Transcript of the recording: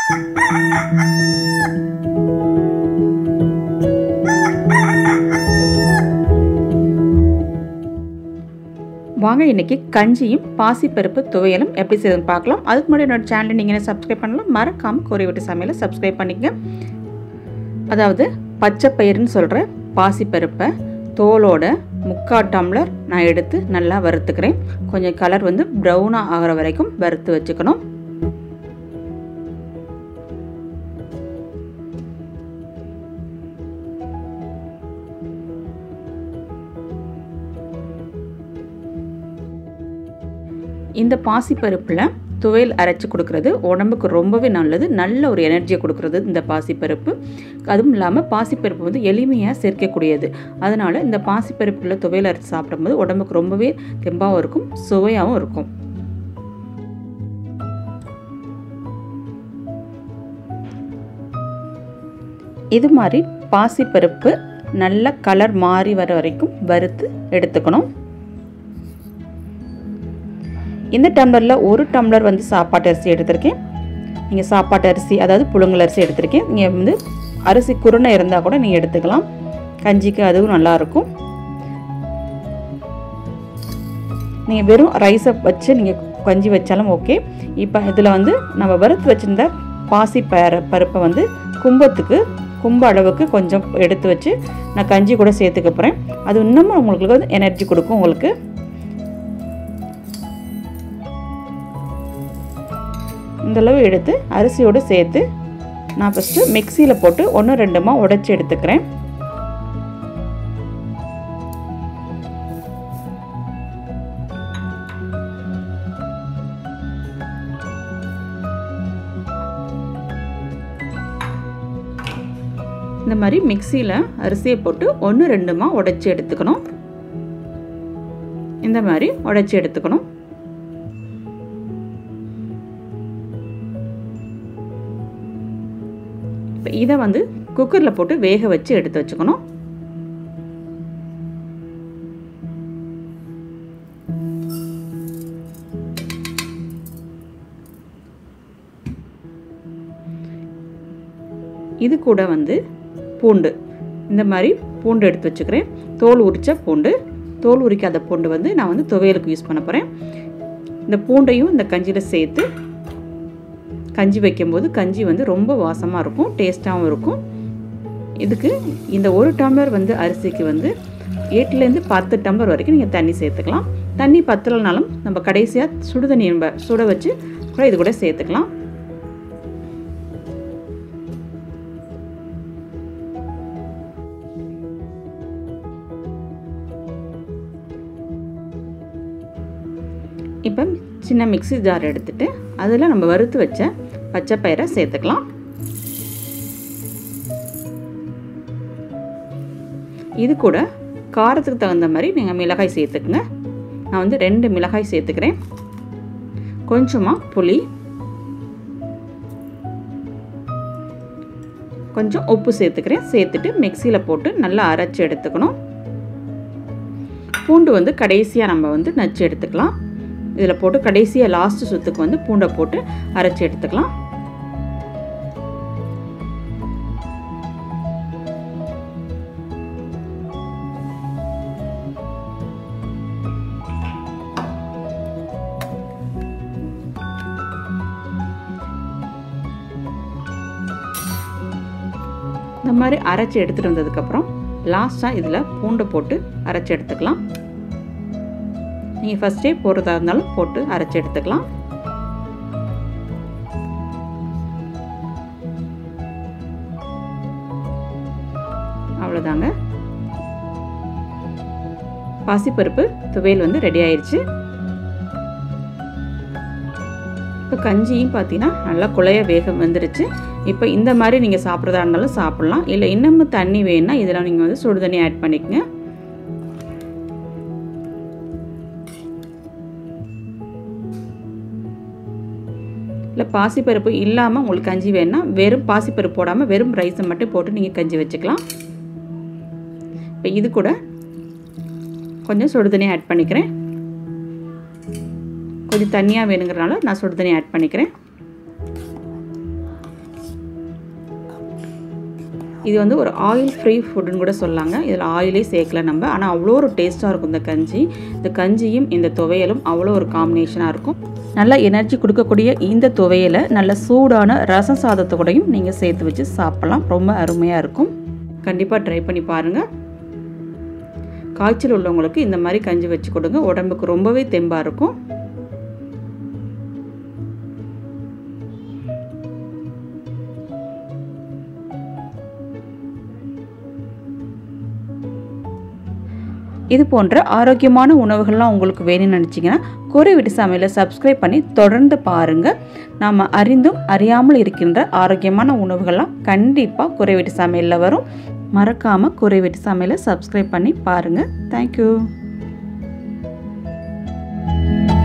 வாங்க இன்றைக்கி கஞ்சியும் பாசிப்பருப்பு துவையலும் எப்படி செய்யுதுன்னு பார்க்கலாம் அதுக்கு முன்னாடி என்னோட சேனலை நீங்கள் சப்ஸ்கிரைப் பண்ணலாம் மறக்காமல் கோரி விட்டு சமையலை சப்ஸ்கிரைப் பண்ணிக்கங்க அதாவது பச்சை பயிர்னு சொல்கிற பாசிப்பருப்பை தோலோட முக்கால் டம்ளர் நான் எடுத்து நல்லா வறுத்துக்கிறேன் கொஞ்சம் கலர் வந்து ப்ரௌனாக ஆகிற வரைக்கும் வறுத்து வச்சுக்கணும் இந்த பாசிப்பருப்பில் துவையல் அரைச்சி கொடுக்குறது உடம்புக்கு ரொம்பவே நல்லது நல்ல ஒரு எனர்ஜியை கொடுக்குறது இந்த பாசிப்பருப்பு அதுவும் இல்லாமல் பாசிப்பருப்பு வந்து எளிமையாக சேர்க்கக்கூடியது அதனால் இந்த பாசிப்பருப்பில் துவையல் அரைச்சி சாப்பிடும்போது உடம்புக்கு ரொம்பவே தெம்பாகவும் இருக்கும் சுவையாகவும் இருக்கும் இது மாதிரி பாசிப்பருப்பு நல்ல கலர் மாறி வர வரைக்கும் வறுத்து எடுத்துக்கணும் இந்த டம்ளரில் ஒரு டம்ளர் வந்து சாப்பாட்டு அரிசி எடுத்திருக்கேன் நீங்கள் சாப்பாட்டு அரிசி அதாவது புழுங்கல் அரிசி எடுத்திருக்கேன் நீங்கள் வந்து அரிசி குருணை இருந்தால் கூட நீங்கள் எடுத்துக்கலாம் கஞ்சிக்கு அதுவும் நல்லாயிருக்கும் நீங்கள் வெறும் ரைஸை வச்சு நீங்கள் கஞ்சி வச்சாலும் ஓகே இப்போ இதில் வந்து நம்ம வறுத்து வச்சுருந்த பாசி பர பருப்பை வந்து கும்பத்துக்கு கும்ப அளவுக்கு கொஞ்சம் எடுத்து வச்சு நான் கஞ்சி கூட சேர்த்துக்க போகிறேன் அது இன்னமும் உங்களுக்கு வந்து எனர்ஜி கொடுக்கும் உங்களுக்கு இந்தளவு எடுத்து அரிசியோடு சேர்த்து நான் ஃபஸ்ட்டு மிக்சியில் போட்டு ஒன்று ரெண்டுமா உடச்சி எடுத்துக்கிறேன் இந்த மாதிரி மிக்சியில் அரிசியை போட்டு ஒன்று ரெண்டுமா உடச்சி எடுத்துக்கணும் இந்த மாதிரி உடச்சி எடுத்துக்கணும் இப்போ இதை வந்து குக்கரில் போட்டு வேக வச்சு எடுத்து வச்சுக்கணும் இது கூட வந்து பூண்டு இந்த மாதிரி பூண்டு எடுத்து வச்சுக்கிறேன் தோல் உரித்த பூண்டு தோல் உரிக்காத பூண்டு வந்து நான் வந்து துவையலுக்கு யூஸ் பண்ண போகிறேன் இந்த பூண்டையும் இந்த கஞ்சியில் சேர்த்து கஞ்சி வைக்கும்போது கஞ்சி வந்து ரொம்ப வாசமாக இருக்கும் டேஸ்ட்டாகவும் இருக்கும் இதுக்கு இந்த ஒரு டம்ளர் வந்து அரிசிக்கு வந்து எட்டுலேருந்து பத்து டம்ளர் வரைக்கும் நீங்கள் தண்ணி சேர்த்துக்கலாம் தண்ணி பத்தலைனாலும் நம்ம கடைசியாக சுடு தண்ணி நம்ம சுட வச்சு கூட இது கூட சேர்த்துக்கலாம் இப்போ சின்ன மிக்சி ஜார் எடுத்துகிட்டு அதில் நம்ம வறுத்து வச்ச பச்சை பயிரை சேர்த்துக்கலாம் இது கூட காரத்துக்கு தகுந்த மாதிரி நீங்கள் மிளகாய் சேர்த்துக்குங்க நான் வந்து ரெண்டு மிளகாய் சேர்த்துக்கிறேன் கொஞ்சமாக புளி கொஞ்சம் உப்பு சேர்த்துக்கிறேன் சேர்த்துட்டு மிக்சியில் போட்டு நல்லா அரைச்சி எடுத்துக்கணும் பூண்டு வந்து கடைசியாக நம்ம வந்து நச்சு எடுத்துக்கலாம் இதில் போட்டு கடைசியாக லாஸ்ட்டு சுத்துக்கு வந்து பூண்டை போட்டு அரைச்சி எடுத்துக்கலாம் இந்த மாதிரி அரைச்சி எடுத்துகிட்டு வந்ததுக்கப்புறம் லாஸ்ட்டாக இதில் பூண்டை போட்டு அரைச்சி எடுத்துக்கலாம் நீங்கள் ஃபஸ்ட்டே போடுறதா இருந்தாலும் போட்டு அரைச்சி எடுத்துக்கலாம் அவ்வளோதாங்க பாசிப்பருப்பு துவையல் வந்து ரெடி ஆயிடுச்சு இப்போ கஞ்சியும் பார்த்தீங்கன்னா நல்லா குழைய வேகம் வந்துருச்சு இப்போ இந்த மாதிரி நீங்கள் சாப்பிட்றதா இருந்தாலும் சாப்பிட்லாம் இல்லை இன்னமும் தண்ணி வேணும்னா இதில் நீங்கள் வந்து சுடு தண்ணி ஆட் பண்ணிக்கங்க இல்லை பாசிப்பருப்பு இல்லாமல் உங்களுக்கு கஞ்சி வேணும்னா வெறும் பாசிப்பருப்பு போடாமல் வெறும் ரைஸை மட்டும் போட்டு நீங்கள் கஞ்சி வச்சுக்கலாம் இப்போ இது கூட கொஞ்சம் சுடு தண்ணி ஆட் பண்ணிக்கிறேன் கொஞ்சம் தண்ணியாக வேணுங்கிறனால நான் சுடு தண்ணி ஆட் பண்ணிக்கிறேன் இது வந்து ஒரு ஆயில் ஃப்ரீ ஃபுட்டுன்னு கூட சொல்லாங்க இதில் ஆயிலே சேர்க்கல நம்ம ஆனால் அவ்வளோ ஒரு டேஸ்ட்டாக இருக்கும் இந்த கஞ்சி இந்த கஞ்சியும் இந்த துவையலும் அவ்வளோ ஒரு காம்பினேஷனாக இருக்கும் நல்ல எனர்ஜி கொடுக்கக்கூடிய இந்த துவையலை நல்ல சூடான ரசம் சாதத்தோடையும் நீங்கள் சேர்த்து வச்சு சாப்பிட்லாம் ரொம்ப அருமையாக இருக்கும் கண்டிப்பாக ட்ரை பண்ணி பாருங்கள் காய்ச்சல் உள்ளவங்களுக்கு இந்த மாதிரி கஞ்சி வச்சு கொடுங்க உடம்புக்கு ரொம்பவே தெம்பாக இருக்கும் இது போன்ற ஆரோக்கியமான உணவுகள்லாம் உங்களுக்கு வேணும்னு நினச்சிங்கன்னா குறை வீட்டு சமையலை சப்ஸ்கிரைப் பண்ணி தொடர்ந்து பாருங்கள் நாம் அறிந்தும் அறியாமல் இருக்கின்ற ஆரோக்கியமான உணவுகள்லாம் கண்டிப்பாக குறை வீட்டு சமையலில் வரும் மறக்காமல் குறை வீட்டு சமையலை சப்ஸ்கிரைப் பண்ணி பாருங்கள் தேங்க்யூ